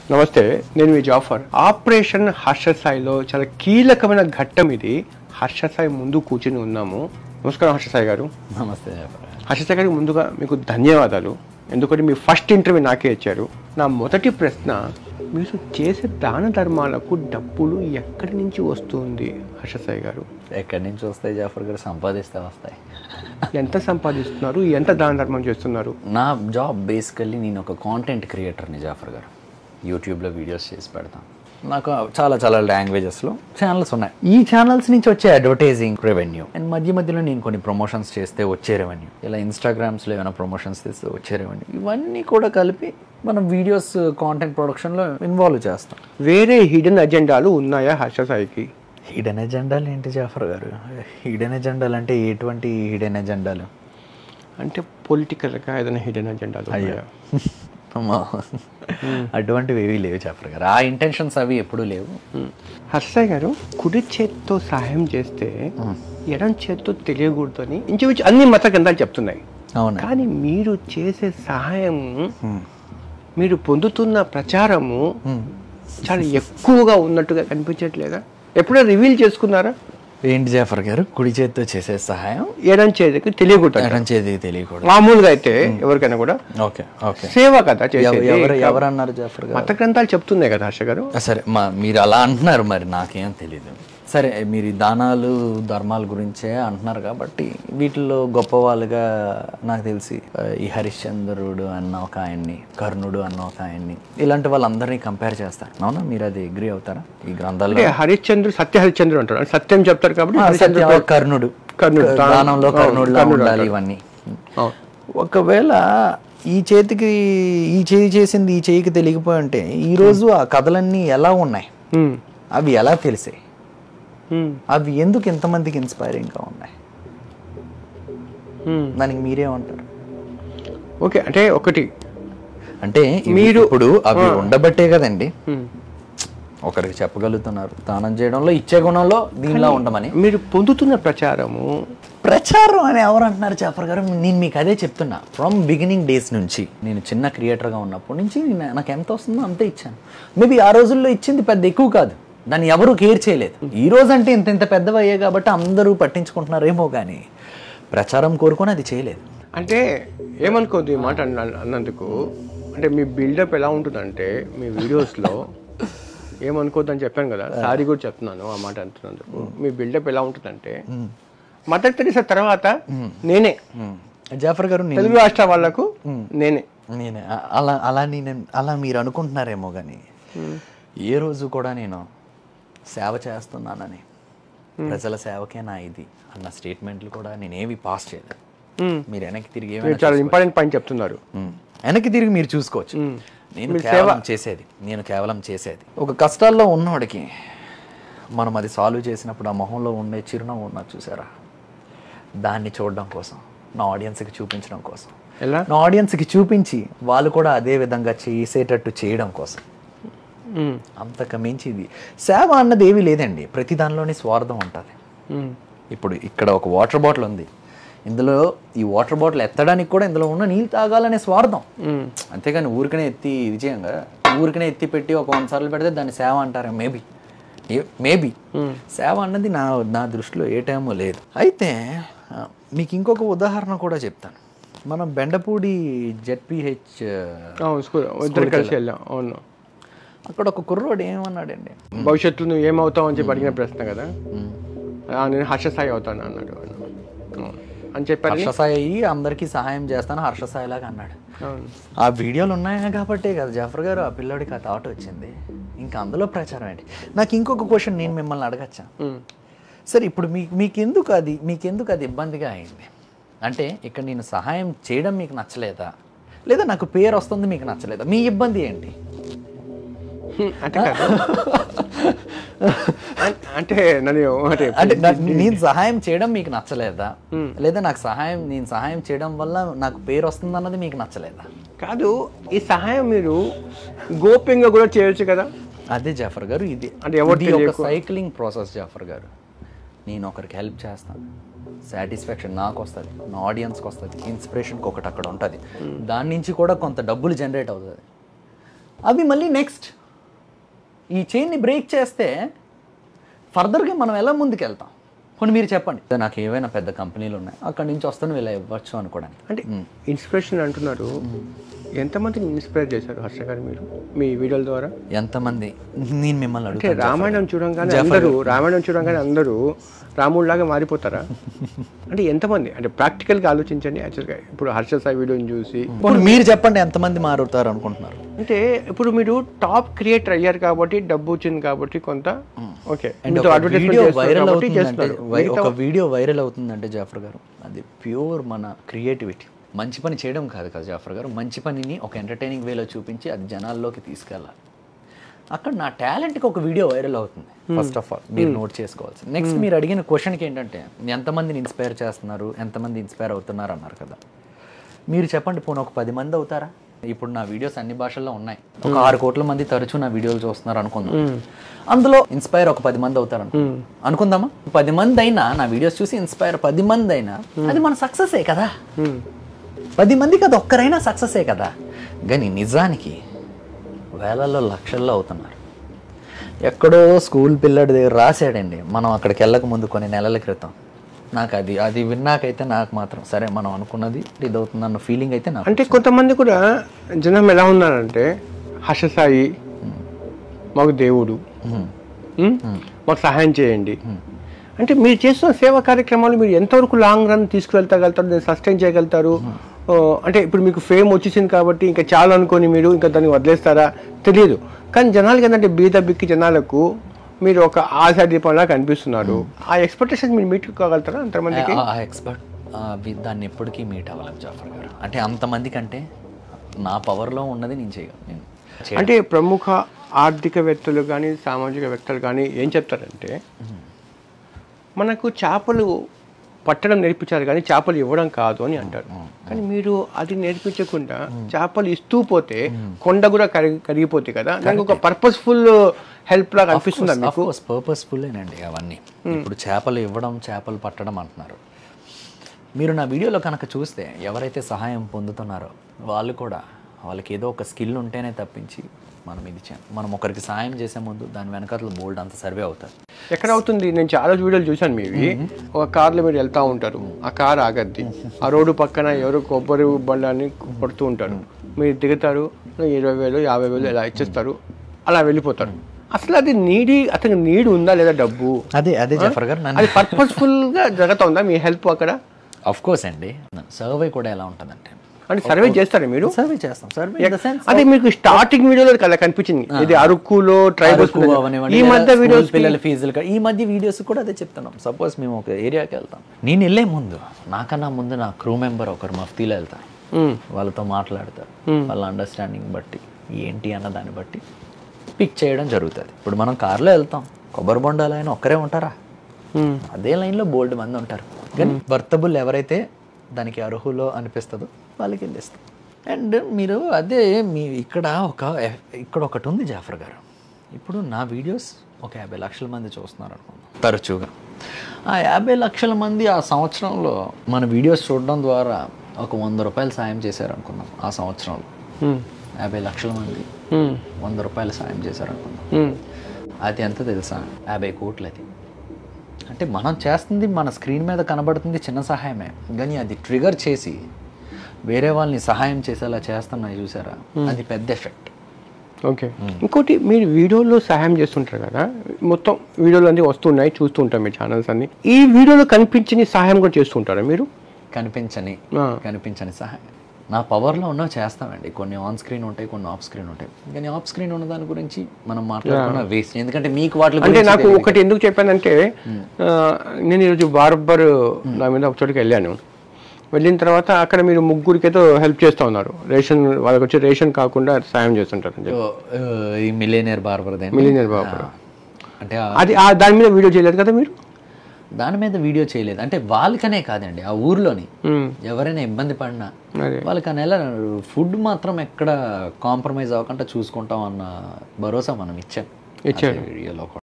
నమస్తే నేను మీ జాఫర్ ఆపరేషన్ హర్షసాయిలో చాలా కీలకమైన ఘట్టం ఇది హర్షసాయి ముందు కూర్చుని ఉన్నాము నమస్కారం హర్షసాయి గారు నమస్తే జాఫర్ హర్షసాయి గారికి ముందుగా మీకు ధన్యవాదాలు ఎందుకంటే మీ ఫస్ట్ ఇంటర్వ్యూ నాకే ఇచ్చారు నా మొదటి ప్రశ్న మీరు చేసే దాన ధర్మాలకు డబ్బులు ఎక్కడి నుంచి వస్తుంది హర్షసాయి గారు ఎక్కడి నుంచి వస్తాయి జాఫర్ గారు సంపాదిస్తే వస్తాయి ఎంత సంపాదిస్తున్నారు ఎంత దాన ధర్మం చేస్తున్నారు నా జాబ్ బేసికల్లీ నేను ఒక కాంటెంట్ క్రియేటర్ని జాఫర్ గారు యూట్యూబ్లో వీడియోస్ చేసి పెడతాను నాకు చాలా చాలా లాంగ్వేజెస్లో ఛానల్స్ ఉన్నాయి ఈ ఛానల్స్ నుంచి వచ్చే అడ్వర్టైజింగ్ రెవెన్యూ అండ్ మధ్య మధ్యలో నేను కొన్ని ప్రమోషన్స్ చేస్తే వచ్చే రెవెన్యూ ఇలా ఇన్స్టాగ్రామ్స్లో ఏమైనా ప్రమోషన్స్ చేస్తే వచ్చే రెవెన్యూ ఇవన్నీ కూడా కలిపి మనం వీడియోస్ కాంటెంట్ ప్రొడక్షన్లో ఇన్వాల్వ్ చేస్తాం వేరే హిడెన్ అజెండాలు ఉన్నాయా హర్షసాయికి హిడెన్ ఎజెండాలు ఏంటి జాఫర్ గారు హిడెన్ ఎజెండాలు అంటే ఎటువంటి హిడెన్ ఎజెండాలు అంటే పొలిటికల్గా ఏదైనా హిడెన్ అజెండాలు ఉన్నాయా అమ్మా అటువంటివి ఏవీ లేవు జాఫర్ గారు ఆ ఇంటెన్షన్స్ అవి ఎప్పుడూ లేవు హర్షయ్య గారు కుడి చేత్తో సహాయం చేస్తే ఎడం చేత్తో తెలియకూడదు అని ఇంచుమించు అన్ని మత గ్రంథాలు చెప్తున్నాయి అవును కానీ మీరు చేసే సహాయం మీరు పొందుతున్న ప్రచారము చాలా ఎక్కువగా ఉన్నట్టుగా కనిపించట్లేదా ఎప్పుడైనా రివీల్ చేసుకున్నారా ఏంటి జాఫర్ గారు కుడి చేతితో చేసే సహాయం ఎడం చేతికి తెలియకూడదు ఎడం చేతికి తెలియకూడదు మామూలుగా అయితే ఎవరికైనా కూడా ఓకే ఓకే సేవ కదా చేసేది ఎవరు ఎవరు అన్నారు జాఫర్ గారు మత గ్రంథాలు చెప్తున్నాయి కదా హర్ష గారు ఆ, సరే మా మీరు అలా అంటున్నారు మరి నాకేం తెలీదు సరే మీరు ఈ దానాలు ధర్మాల గురించే అంటున్నారు కాబట్టి వీటిల్లో గొప్పవాళ్ళుగా నాకు తెలిసి ఆ, ఈ హరిశ్చంద్రుడు అన్న ఒక ఆయన్ని కర్ణుడు అన్న ఒక ఆయన్ని ఇలాంటి వాళ్ళందరినీ కంపేర్ చేస్తారు అవునా మీరు అది అగ్రి అవుతారా ఈ గ్రంథాల్లో అంటే హరిశ్చంద్రుడు సత్య హరిశ్చంద్రుడు అంటారు అంటే సత్యం చెప్తారు కాబట్టి ఆ, హరిశ్చంద్రుడు సత్య కర్ణుడు కర్ణుడు. దా- దానంలో అవును, కర్ణుడులా కర్ణుడు ఉండాలి ఇవన్నీ అవును. ఒకవేళ ఈ చేతికి ఈ చేయి చేసింది ఈ చేయికి తెలియకపోయి ఉంటే ఈ రోజు ఆ కథలన్నీ ఎలా ఉన్నాయి ఉమ్, అవి ఎలా తెలిసాయి ఉమ్, అవి ఎందుకు ఎంతమందికి ఇన్స్పైరింగ్గా ఉన్నాయి ఉమ్. దానికి మీరేమంటారు ఓకే అంటే ఒకటి అంటే ఇవి మీరు- ఇప్పుడు అవి ఉండబట్టే కదండి ఉమ్. ఒకరికి చెప్పగలుగుతున్నారు దానం చేయడంలో ఇచ్చే గుణంలో దీనిలో ఉండమని మీరు పొందుతున్న ప్రచారము ప్రచారం అని ఎవరు అంటున్నారు జాఫర్ గారు నేను మీకు అదే చెప్తున్నా ఫ్రమ్ బిగినింగ్ డేస్ నుంచి నేను చిన్న క్రియేటర్గా ఉన్నప్పటి నుంచి నేను- నాకు ఎంత వస్తుందో అంతే ఇచ్చాను మేబీ ఆ రోజుల్లో ఇచ్చింది పెద్ద ఎక్కువ కాదు దాన్ని ఎవరు కేర్ చేయలేదు ఈ రోజు అంటే ఇంత ఇంత పెద్దవి అయ్యాయి కాబట్టి అందరూ పట్టించుకుంటున్నారేమో కానీ ప్రచారం కోరుకొని అది చేయలేదు అంటే ఏమనుకోద్దు ఈ మాట అన్న- అన్నందుకు అంటే మీ బిల్డప్ ఎలా ఉంటుందంటే మీ వీడియోస్లో ఏమనుకోద్దు అని చెప్పాను కదా సారీ కూడా చెప్తున్నాను ఆ మాట అంటున్నందుకు మీ బిల్డప్ ఎలా ఉంటుందంటే మదర్ తెరిసా తర్వాత నేనే జాఫర్ గారు నేను తెలుగు రాష్ట్ర వాళ్ళకు నేనే నేనే అ- అలా అలా నేను అలా మీరు అనుకుంటున్నారేమో కానీ ఏ రోజు కూడా నేను సేవ చేస్తున్నానని ప్రజల సేవకే నా ఇది అన్న స్టేట్మెంట్లు కూడా నేనేవి పాస్ చేయలేదు మ్మ్. మీరు వెనక్కి తిరిగి మీరు ఏమైనా చాలా ఇంపార్టెంట్ పాయింట్ చెప్తున్నారు మ్మ్. వెనక్కి తిరిగి మీరు చూసుకోవచ్చు నేను కేవలం చేసేది నేను కేవలం చేసేది ఒక కష్టాల్లో ఉన్నవాడికి మనం అది సాల్వ్ చేసినప్పుడు ఆ మొహంలో ఉండే చిరునవ్వు ఉన్నది చూసారా దాన్ని చూడడం కోసం నా ఆడియన్స్కి చూపించడం కోసం ఎలా నా ఆడియన్స్కి చూపించి వాళ్ళు కూడా అదే విధంగా చేసేటట్టు చేయడం కోసం మ్మ్. అంతకు మించిది సేవ అన్నది ఏమీ లేదండి ప్రతి దానిలోని స్వార్థం ఉంటుంది మ్మ్. ఇప్పుడు ఇక్కడ ఒక వాటర్ బాటిల్ ఉంది ఇందులో ఈ వాటర్ బాటిల్ ఎత్తడానికి కూడా ఇందులో ఉన్న నీళ్ళు తాగాలనే స్వార్థం మ్మ్. అంతేగాని ఊరికనే ఎత్తి ఇది చేయంగా ఊరికనే ఎత్తి పెట్టి ఒక వంద సార్లు పెడితే దాన్ని సేవ అంటారు మేబీ మేబీ సేవ అన్నది నా నా దృష్టిలో ఏ టైమో లేదు అయితే ఆ, మీకు ఇంకొక ఉదాహరణ కూడా చెప్తాను మనం బెండపూడి జెడ్పిహెచ్ అవును స్కూల్ ఇద్దరు కలిసి వెళ్ళాం అవును అక్కడ ఒక కుర్రోడు ఏమన్నాడండి భవిష్యత్తులో నువ్వు ఏమవుతావు అని చెప్పి అడిగిన ప్రశ్న కదా ఆ, నేను హర్షసాయి అవుతాను అన్నాడు ఆయన. అవును. అని చెప్పారు హర్షసాయి అయ్యి అందరికీ సహాయం చేస్తాను హర్షసాయిలాగా అన్నాడు అవును ఆ వీడియోలు ఉన్నాయి కాబట్టే కదా జఫర్ గారు ఆ పిల్లోడికి ఆ థాట్ వచ్చింది ఇంకా అందులో ప్రచారం ఏంటి నాకు ఇంకొక క్వశ్చన్ నేను మిమ్మల్ని అడగచ్చా మ్మ్. సరే ఇప్పుడు మీకు మీకెందుకు అది మీకెందుకు అది ఇబ్బందిగా అయింది అంటే ఇక్కడ నేను సహాయం చేయడం మీకు నచ్చలేదా లేదా నాకు పేరు వస్తుంది మీకు నచ్చలేదా మీ ఇబ్బంది ఏంటి అంటే కాదు. అం- అంటే నన్ను అంటే అంటే నా- నేను సహాయం చేయడం మీకు నచ్చలేదా లేదా నాకు సహాయం నేను సహాయం చేయడం వల్ల నాకు పేరు వస్తుంది అన్నది మీకు నచ్చలేదా కాదు ఈ సహాయం మీరు గోప్యంగా కూడా చేయొచ్చు కదా అదే జాఫర్ గారు ఇది అంటే ఎవరు ఇది ఒక తెలియకు- సైక్లింగ్ ప్రాసెస్ జాఫర్ గారు నేను ఒకరికి హెల్ప్ చేస్తాను సాటిస్ఫాక్షన్ నాకు వస్తుంది నా ఆడియన్స్కి వస్తుంది ఇన్స్పిరేషన్కి ఒకటి అక్కడ ఉంటుంది దాని నుంచి కూడా కొంత డబ్బులు జనరేట్ అవుతుంది అవి మళ్ళీ నెక్స్ట్ ఈ చైన్ని బ్రేక్ చేస్తే ఫర్దర్గా మనం ఎలా ముందుకెళ్తాం కొన్ని మీరు చెప్పండి నాకు ఏవైనా పెద్ద కంపెనీలు ఉన్నాయి అక్కడి నుంచి వస్తాను ఇలా ఇవ్వచ్చు అనుకోవడానికి అంటే ఇన్స్పిరేషన్ అంటున్నారు ఎంతమందిని ఇన్స్పైర్ చేశారు హర్ష గారు మీరు మీ వీడియోల ద్వారా ఎంతమంది నేను మిమ్మల్ని అంటే అడుగుతాను రామాయణం చూడంగానే అందరూ రామాయణం చూడంగానే అందరూ రాముడిలాగా మారిపోతారా అంటే ఎంతమంది అంటే ప్రాక్టికల్గా ఆలోచించండి యాక్చువల్గా ఇప్పుడు హర్ష సాయి వీడియోని చూసి పోనీ మీరు చెప్పండి ఎంతమంది మారుతారు అనుకుంటున్నారు అంటే ఇప్పుడు మీరు టాప్ క్రియేటర్ అయ్యారు కాబట్టి డబ్బు వచ్చింది కాబట్టి కొంత ఓకే మీతో ఒక advertisement వీడియో చేస్తున్నారు వైరల్ కాబట్టి అవుతుందంటే చేస్తున్నారు. వై- ఒక వీడియో వైరల్ అవుతుందంటే జాఫర్ గారు అది ప్యూర్ మన క్రియేటివిటీ మంచి పని చేయడం కాదు కదా జాఫర్ గారు మంచి పనిని ఒక ఎంటర్టైనింగ్ వేలో చూపించి అది జనాల్లోకి తీసుకెళ్ళాలి అక్కడ నా టాలెంట్కి ఒక వీడియో వైరల్ అవుతుంది ఫస్ట్ ఆఫ్ ఆల్ మీరు నోట్ చేసుకోవాల్సింది నెక్స్ట్ మీరు అడిగిన క్వశ్చన్కి ఏంటంటే ఎంతమందిని ఇన్స్పైర్ చేస్తున్నారు ఎంతమంది ఇన్స్పైర్ అవుతున్నారు అన్నారు కదా మీరు చెప్పండి పోనీ ఒక పది మంది అవుతారా ఇప్పుడు నా వీడియోస్ అన్ని భాషల్లో ఉన్నాయి ఒక ఆరు కోట్ల మంది తరచూ నా వీడియోలు చూస్తున్నారు అనుకుందాం అందులో ఇన్స్పైర్ ఒక పది మంది అవుతారు అనుకో. అనుకుందామా పది మంది అయినా నా వీడియోస్ చూసి ఇన్స్పైర్ పది మంది అయినా అది మన సక్సెసే కదా మ్మ్. పది మందికి అది ఒక్కరైనా సక్సెసే కదా కానీ నిజానికి వేలల్లో లక్షల్లో అవుతున్నారు ఎక్కడో స్కూల్ పిల్లడి దగ్గర రాశాడండి మనం అక్కడికి వెళ్ళక ముందు కొన్ని నెలల క్రితం నాకు అది అది విన్నాకైతే నాకు మాత్రం సరే మనం అనుకున్నది ఇది అవుతుంది అన్న ఫీలింగ్ అయితే నాకు అంటే కొంతమంది కూడా జనం ఎలా ఉన్నారంటే హర్ష సాయి మాకు దేవుడు మ్మ్. మ్మ్? మాకు సహాయం చేయండి అంటే మీరు చేస్తున్న సేవా కార్యక్రమాలు మీరు ఎంతవరకు లాంగ్ రన్ తీసుకువెళ్తగలుగుతారు దాన్ని సస్టైన్ చేయగలుగుతారు ఓ, అంటే ఇప్పుడు మీకు ఫేమ్ వచ్చేసింది కాబట్టి ఇంకా చాలు అనుకొని మీరు ఇంకా దాన్ని వదిలేస్తారా తెలియదు కానీ జనాలకి ఏంటంటే బీద బిక్కి జనాలకు మీరు ఒక ఆశా దీపంలా కనిపిస్తున్నారు ఆ ఎక్స్పెక్టేషన్ మీరు మీట్ కాగలుగుతారా అంతమందికి ఆ ఎక్స్పర్ట్ దాన్ని ఎప్పటికీ మీట్ అవ్వలేం జాఫర్ గారు అంటే అంతమంది కంటే నా పవర్లో ఉన్నది నేను చేయగలను నేను చేయడం. అంటే ప్రముఖ ఆర్థికవేత్తలు కానీ సామాజికవేత్తలు కానీ ఏం చెప్తారంటే మనకు చేపలు పట్టడం నేర్పించారు కానీ చేపలు ఇవ్వడం కాదు అని అంటారు కానీ మీరు అది నేర్పించకుండా చేపలు ఇస్తూ పోతే కొండ కూడా కరిగి కరిగిపోతాయి కదా దానికి ఒక పర్పస్ఫుల్ హెల్ప్ లాగా అనిపిస్తుందా మీకు కోర్స్ పర్పస్ఫుల్లేనండి అవన్నీ ఇప్పుడు చేపలు ఇవ్వడం చేపలు పట్టడం అంటున్నారు మీరు నా వీడియోలో కనుక చూస్తే ఎవరైతే సహాయం పొందుతున్నారో వాళ్ళు కూడా వాళ్ళకి ఏదో ఒక స్కిల్ ఉంటేనే తప్పించి మనం ఇది చేయం మనం ఒకరికి సహాయం చేసే ముందు దాని వెనకాతలు బోల్డ్ అంత సర్వే అవుతారు ఎక్కడ అవుతుంది నేను చాలా వీడియోలు చూశాను మీవి ఒక కార్లో మీరు వెళ్తా ఉంటారు ఆ కార్ ఆగద్ది ఆ రోడ్డు పక్కన ఎవరో కొబ్బరి బండాన్ని కొడుతూ ఉంటారు మీరు దిగుతారు ఇరవై వేలు యాభై వేలు ఇలా ఇచ్చేస్తారు అలా వెళ్ళిపోతారు అసలు అది నీడి అతనికి నీడి ఉందా లేదా డబ్బు అదే అదే జఫర్ గారు నన్ను అది పర్పస్ఫుల్ గా జరుగుతుందా మీ హెల్ప్ అక్కడ అఫ్ కోర్స్ అండి సర్వే కూడా ఎలా ఉంటుందంటే అంటే సర్వే చేస్తారా మీరు సర్వే చేస్తాం సర్వే ఇన్ ద సెన్స్ అదే మీకు స్టార్టింగ్ వీడియోలో కదా కనిపించింది ఇది అరకులో ట్రైబల్స్ ఈ మధ్య వీడియోస్ పిల్లల ఫీజులు కా- ఈ మధ్య వీడియోస్ కూడా అదే చెప్తున్నాం సపోజ్ మేము ఒక ఏరియాకి వెళ్తాం నేను వెళ్ళే ముందు నాకన్నా ముందు నా క్రూ మెంబర్ ఒకరు మఫ్తీలో వెళ్తారు వాళ్ళతో మాట్లాడతారు వాళ్ళ అండర్స్టాండింగ్ బట్టి ఏంటి అన్న దాన్ని బట్టి పిక్ చేయడం జరుగుతుంది ఇప్పుడు మనం కార్లో వెళ్తాం కొబ్బరి బొండాలు అయినా ఒక్కరే ఉంటారా అదే లైన్లో బోల్డ్ మంది ఉంటారు కానీ వర్తబుల్ ఎవరైతే దానికి అర్హులో అనిపిస్తుందో వాళ్ళకి వెళ్ళిస్తాం అండ్ మీరు అదే మీ ఇక్కడ ఒక ఇక్కడ ఒకటి ఉంది జాఫర్ గారు ఇప్పుడు నా వీడియోస్ ఒక యాభై లక్షల మంది చూస్తున్నారు అనుకుందాం తరచుగా ఆ యాభై లక్షల మంది ఆ సంవత్సరంలో మన వీడియోస్ చూడడం ద్వారా ఒక వంద రూపాయలు సాయం చేశారు అనుకుందాం ఆ సంవత్సరంలో యాభై లక్షల మంది వంద రూపాయలు సాయం చేశారు అనుకుందాం అది ఎంత తెలుసా యాభై కోట్లు అది అంటే మనం చేస్తుంది మన స్క్రీన్ మీద కనబడుతుంది చిన్న సహాయమే కానీ అది ట్రిగర్ చేసి వేరే వాళ్ళని సహాయం చేసేలా చేస్తున్నాయి చూసారా అది పెద్ద ఎఫెక్ట్ ఓకే ఇంకోటి మీరు వీడియోలో సహాయం చేస్తుంటారు కదా మొత్తం వీడియోలు అన్నీ వస్తున్నాయి చూస్తూ ఉంటాం మీ ఛానల్స్ అన్ని ఈ వీడియోలో కనిపించని సహాయం కూడా చేస్తుంటారా మీరు కనిపించని ఆ. కనిపించని సహాయం నా పవర్లో ఉన్నవి చేస్తామండి కొన్ని ఆన్ స్క్రీన్ ఉంటాయి కొన్ని ఆఫ్ స్క్రీన్ ఉంటాయి కానీ ఆఫ్ స్క్రీన్ ఉన్న దాని గురించి మనం మాట్లాడుకున్న వేస్ట్ ఎందుకంటే మీకు వాటి అంటే గురించి నాకు ఒకటి ఎందుకు చెప్పానంటే ఆ, నేను ఈరోజు బార్బర్ నా మీద ఒక చోటుకి వెళ్ళాను వెళ్ళిన తర్వాత అక్కడ మీరు ముగ్గురికి ఏదో హెల్ప్ చేస్తూ ఉన్నారు రేషన్ వాళ్ళకి వచ్చి రేషన్ కాకుండా సాయం చేస్తుంటారు అని చెప్పి. ఓ, ఆ, ఈ మిలేనియర్ బార్బర్ Millionaire barber. అంటే ఆ- అది ఆ దాని మీద వీడియో చేయలేదు కదా మీరు దాని మీద వీడియో చేయలేదు అంటే వాళ్ళకనే కాదండి ఆ ఊర్లోని మ్మ్. ఎవరైనా ఇబ్బంది పడినా అదే వాళ్ళకి ఆ నెల ఫుడ్ మాత్రం ఎక్కడ కాంప్రమైజ్ అవ్వకుండా చూసుకుంటాం అన్న భరోసా మనం ఇచ్చాం ఇచ్చారు. అదే వీడియోలో కూడా